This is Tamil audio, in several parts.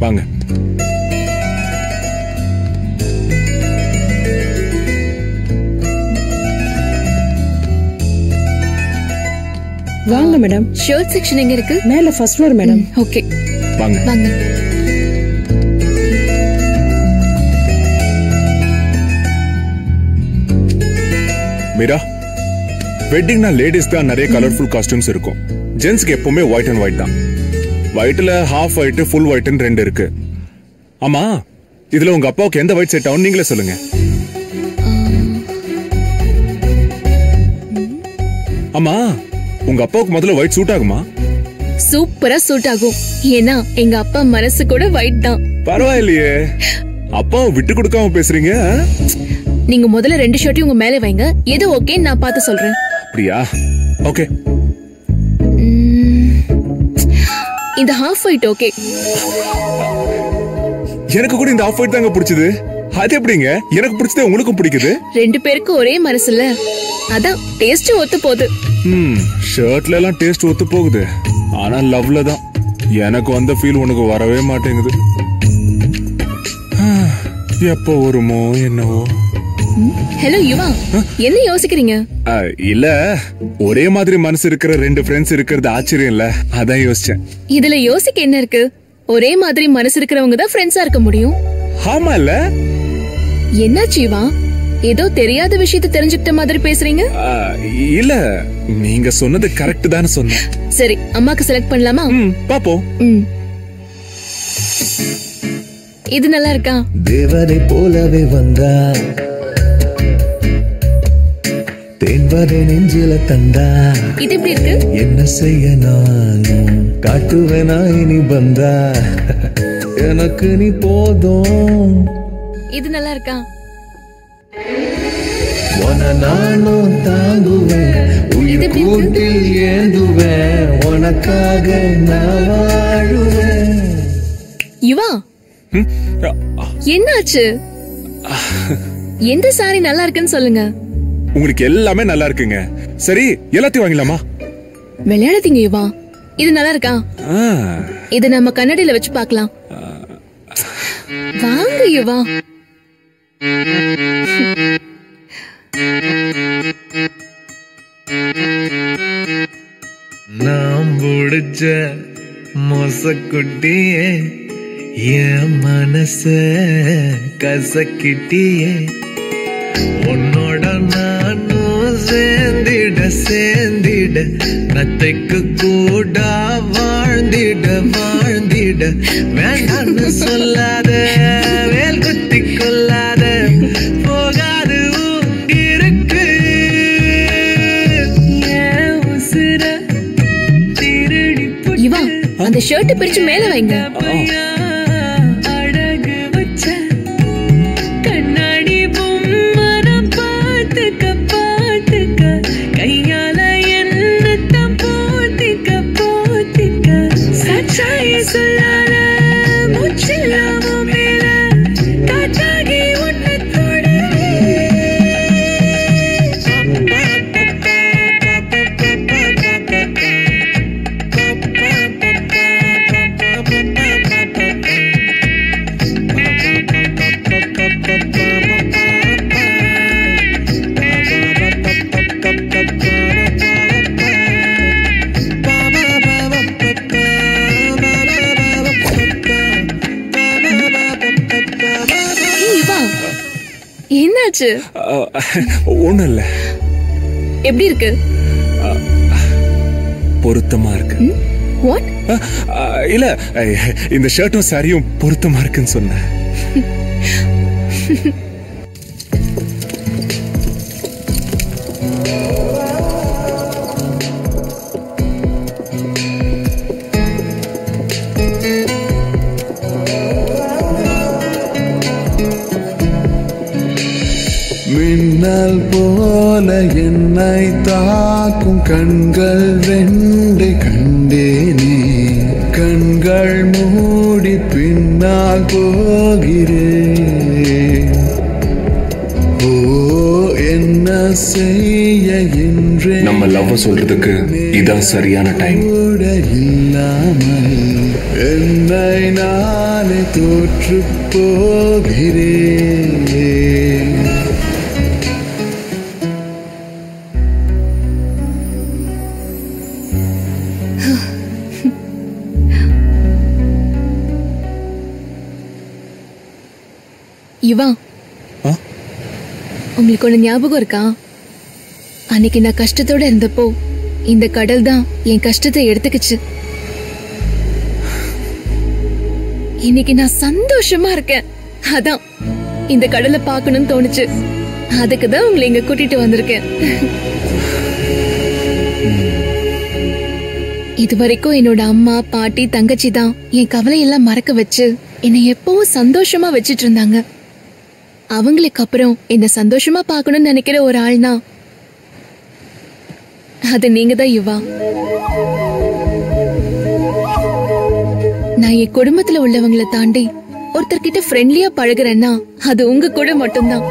வாங்க வாங்க மேடம் ஷர்ட் செக்ஷன் எங்க இருக்கு மேல ஃபர்ஸ்ட் ஃப்ளோர் மேடம் ஓகே வாங்க வாங்க மீரா வெட்டிங்னா லேடிஸ் தான் நிறைய கலர்ஃபுல் காஸ்டியூம்ஸ் இருக்கும் ஜென்ஸ்க்கு எப்பவுமே ஒயிட் அண்ட் ஒயிட் தான் ஒயிட்ல ஹாஃப் ஒயிட் ஃபுல் ஒயிட்னு ரெண்டு இருக்கு ஆமா இதுல உங்க அப்பாவுக்கு எந்த ஒயிட் செட் ஆகும் நீங்களே சொல்லுங்க ஆமா உங்க அப்பாவுக்கு முதல்ல ஒயிட் சூட் ஆகுமா சூப்பரா சூட் ஆகும் ஏன்னா எங்க அப்பா மனசு கூட ஒயிட் தான் பரவாயில்லையே அப்பாவை விட்டு கொடுக்காம பேசுறீங்க ஆ? நீங்க முதல்ல ரெண்டு ஷர்ட்டையும் உங்க மேல வைங்க எது ஓகே நான் பார்த்து சொல்றேன் அப்படியா ஓகே உம், இந்த ஹாஃப் ஒயிட் ஓகே எனக்கு கூட இந்த ஆஃப் ஒயிட் தாங்க பிடிச்சது அது எப்படிங்க எனக்கு பிடிச்சது உங்களுக்கும் பிடிக்குது ரெண்டு பேருக்கும் ஒரே மனசுல அதான் டேஸ்ட் ஒத்து போகுது ம் ஷர்ட்ல எல்லாம் டேஸ்ட் ஒத்து போகுது ஆனா லவ்ல தான் எனக்கு வந்த ஃபீல் உனக்கு வரவே மாட்டேங்குது ஆ, எப்போ வருமோ என்னவோ ஹலோ யுவா என்ன யோசிக்கிறீங்க ஆ, இல்ல ஒரே மாதிரி மனசு இருக்கிற ரெண்டு ஃப்ரெண்ட்ஸ் இருக்கிறது ஆச்சரியம் இல்ல அதான் யோசிச்சேன் இதுல யோசிக்க என்ன இருக்கு ஒரே மாதிரி மனசு இருக்கிறவங்க தான் ஃப்ரெண்ட்ஸா இருக்க முடியும் ஆமா இல்ல என்னாச்சு யுவா ஏதோ தெரியாத விஷயத்த தெரிஞ்சுக்கிட்ட மாதிரி பேசுறீங்க ஆ, இல்ல நீங்க சொன்னது கரெக்ட் தானே சொன்னேன் சரி அம்மாக்கு செலக்ட் பண்ணலாமா ம் பாப்போம் ம் இது நல்லா இருக்கா தேவதை போலவே வந்தா தேன்வதை நெஞ்சில தந்தா இது எப்படி இருக்கு என்ன செய்ய நானும் காட்டுவேனா இனி வந்தா எனக்கு நீ போதும் இது நல்லா இருக்கா உன நானும் தாங்குவேன் இது உயிர் எப்படி இருக்கு? கூட்டில் ஏந்துவேன் உனக்காக நான் வாழுவேன் யுவா ம், ஆ, என்னாச்சு எந்த சாரி நல்லா இருக்குன்னு சொல்லுங்க உங்களுக்கு எல்லாமே நல்லா இருக்குங்க சரி எல்லாத்தையும் வாங்கிடலாமா விளையாடாதீங்க யுவா இது நல்லா இருக்கா ஆ, இது நம்ம கண்ணாடியில வச்சு பார்க்கலாம் வாங்க யுவா நாம் பிடிச்ச மொசக்குட்டியே என் மனச கசக்கிட்டியே உன்னோட நானும் சேர்ந்திட சேர்ந்திட நத்தைக்கு கூட வாழ்ந்திட வாழ்ந்திட வேண்டான்னு சொல்லாத வேல் குத்தி கொள்ளாத போகாது உங்கிருக்கு என் உசுர திருடி யுவா அந்த ஷர்ட் பிரிச்சு மேல வைங்க அழகு வச்ச கண்ணாடி பொம்மன பார்த்துக்க பார்த்துக்க கையால என்னத்தான் போத்திக்க போத்திக்க சச்சாய சொல்லாத முச்சில்லாம மேல காத்தாகி உன்னை ஏய், யுவா என்னாச்சு ஒண்ணும் இல்ல எப்படி இருக்கு பொருத்தமா இருக்கு வாட் ஆ, ஆ, இல்ல இந்த ஷர்ட்டும் சாரியும் பொருத்தமா இருக்குன்னு சொன்னேன் மின்னல் போல என்னை தாக்கும் கண்கள் ரெண்டு கண்டேனே கண்கள் மூடி பின்னால் போகிறேன் ஓ என்ன செய்ய என்றே நம்ம லவ் சொல்றதுக்கு இதான் சரியான டைம் கூட இல்லாமல் என்னை நானே தோற்று போகிறேன் இவா ஆ? உங்களுக்கு ஒண்ணு ஞாபகம் இருக்கா அன்னைக்கு நான் கஷ்டத்தோட இருந்தப்போ இந்த கடல் தான் என் கஷ்டத்தை எடுத்துக்கிச்சு இன்னைக்கு நான் சந்தோஷமா இருக்கேன் அதான் இந்த கடலை பார்க்கணும்னு தோணுச்சு அதுக்கு தான் உங்களை இங்க கூட்டிட்டு வந்திருக்கேன் இது வரைக்கும் என்னோட அம்மா பாட்டி தங்கச்சி தான் என் கவலையெல்லாம் மறக்க வச்சு என்னை எப்பவும் சந்தோஷமா வச்சிட்டு இருந்தாங்க அவங்களுக்கு அப்புறம் என்ன சந்தோஷமா பார்க்கணும்னு நினைக்கிற ஒரு ஆள்னா அது நீங்க தான் யுவா நான் என் குடும்பத்துல உள்ளவங்களை தாண்டி ஒருத்தர்கிட்ட ஃப்ரெண்ட்லியா பழகுறேன்னா அது உங்க கூட மட்டும்தான்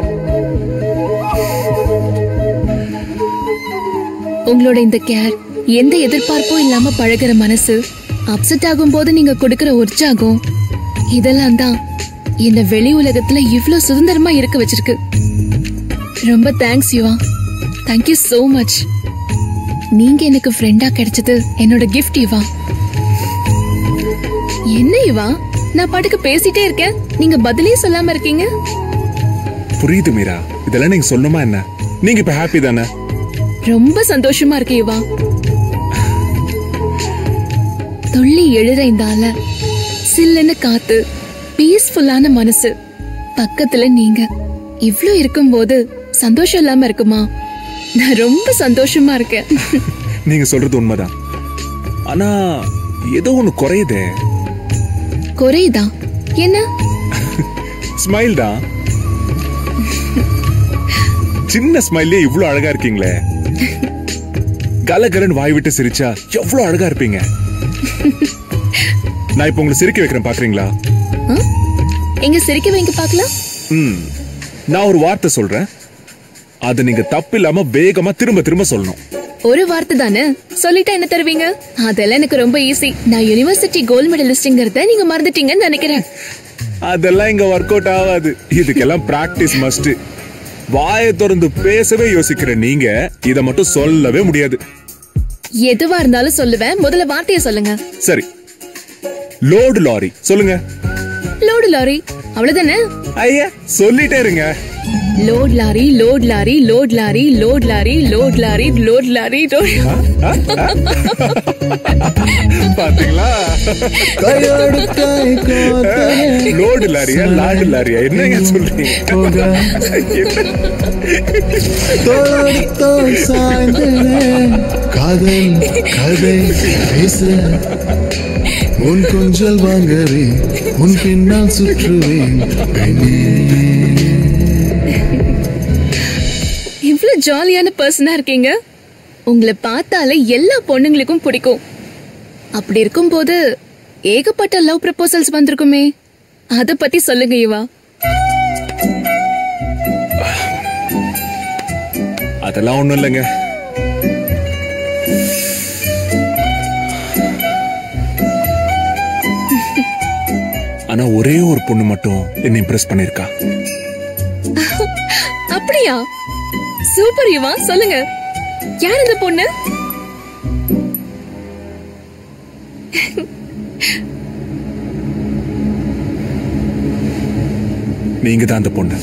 உங்களோட இந்த கேர் எந்த எதிர்பார்ப்பும் இல்லாம பழகுற மனசு அப்செட் ஆகும் போது நீங்க கொடுக்கிற உற்சாகம் இதெல்லாம் தான் என்ன வெளி உலகத்துல இவ்ளோ சுதந்திரமா இருக்க வச்சிருக்கு ரொம்ப தேங்க்ஸ் யுவா தேங்க்யூ so மச் நீங்க எனக்கு ஃப்ரெண்டா கிடைச்சது என்னோட கிஃப்ட் யுவா என்ன யுவா நான் பாட்டுக்கு பேசிட்டே இருக்கேன் நீங்க பதிலே சொல்லாம இருக்கீங்க புரியுது மீரா இதெல்லாம் நீங்க சொல்லணுமா என்ன நீங்க இப்ப ஹாப்பி தானே ரொம்ப சந்தோஷமா இருக்கு யுவா துள்ளி எழுற இந்த அலை சில்லுன்னு காத்து பீஸ்ஃபுல்லான மனசு பக்கத்துல நீங்க இவ்ளோ இருக்கும்போது சந்தோஷம் இல்லாம இருக்குமா நான் ரொம்ப சந்தோஷமா இருக்கேன் நீங்க சொல்றது உண்மைதான் ஆனா ஏதோ ஒண்ணு குறையுதே குறையுதா என்ன ஸ்மைல் தான் சின்ன ஸ்மைல்லே இவ்ளோ அழகா இருக்கீங்களே கலகலன்னு வாய் விட்டு சிரிச்சா எவ்வளவு அழகா இருப்பீங்க நான் இப்ப உங்களை சிரிக்க வைக்கிறேன் பாக்குறீங்களா ஆ? எங்க சிரிக்க வைங்க பாக்கலாம் ம் நான் ஒரு வார்த்தை சொல்றேன் அதை நீங்க தப்பு இல்லாம வேகமா திரும்ப திரும்ப சொல்லணும் ஒரு வார்த்தை தானே சொல்லிட்டா என்ன தருவீங்க அதெல்லாம் எனக்கு ரொம்ப ஈஸி நான் யுனிவர்சிட்டி கோல்ட் மெடலிஸ்ட்ங்கிறத நீங்க மறந்துட்டீங்கன்னு நினைக்கிறேன் அதெல்லாம் இங்க ஒர்க் அவுட் ஆகாது இதுக்கெல்லாம் பிராக்டிஸ் மஸ்ட் வாயை திறந்து பேசவே யோசிக்கிற நீங்க இத மட்டும் சொல்லவே முடியாது எதுவா இருந்தாலும் சொல்லுவேன் முதல்ல வார்த்தையை சொல்லுங்க சரி லோடு லாரி சொல்லுங்க லோடு லாரி அவ்வளவுதானே ஐயா சொல்லிட்டே இருங்க load lorry load lorry load lorry load lorry load lorry load lorry பாத்தீங்களா கையோடு கை கோர்த்தே லோடு லாரியா லாடு லாரியா என்னங்க சொல்றீங்க போக தோளோடு தோள் சாய்ந்தனே காதல் கதை பேச உன் கொஞ்சல் வாங்கவே உன் பின்னால் சுற்றுவேன் பெண்ணே இவ்ளோ ஜாலியான பர்சனா இருக்கீங்க உங்களை பார்த்தாலே எல்லா பொண்ணுங்களுக்கும் பிடிக்கும் அப்படி இருக்கும்போது ஏகப்பட்ட லவ் ப்ரப்போசல்ஸ் வந்திருக்குமே அத பத்தி சொல்லுங்க இவா அதெல்லாம் ஒண்ணும் இல்லைங்க ஆனா ஒரே ஒரு பொண்ணு மட்டும் என்ன இம்ப்ரெஸ் பண்ணிருக்கா அப்படியா சூப்பர் இவா சொல்லுங்க யார் இந்த பொண்ணு நீங்க தான் அந்த பொண்ணு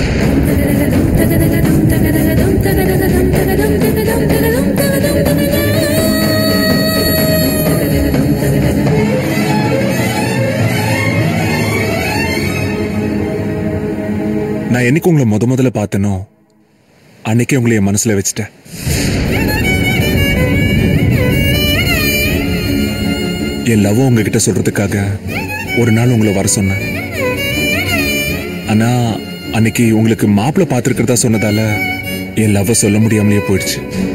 நான் என்னைக்கு உங்களை முத முதல்ல பார்த்தனோ அன்னைக்கே உங்களை என் மனசுல வச்சுட்டேன் என் லவ் உங்ககிட்ட சொல்றதுக்காக ஒரு நாள் உங்களை வர சொன்னேன் ஆனா அன்னைக்கு உங்களுக்கு மாப்பிள்ளை பார்த்துருக்கிறதா சொன்னதால என் லவ் சொல்ல முடியாமலேயே போயிடுச்சு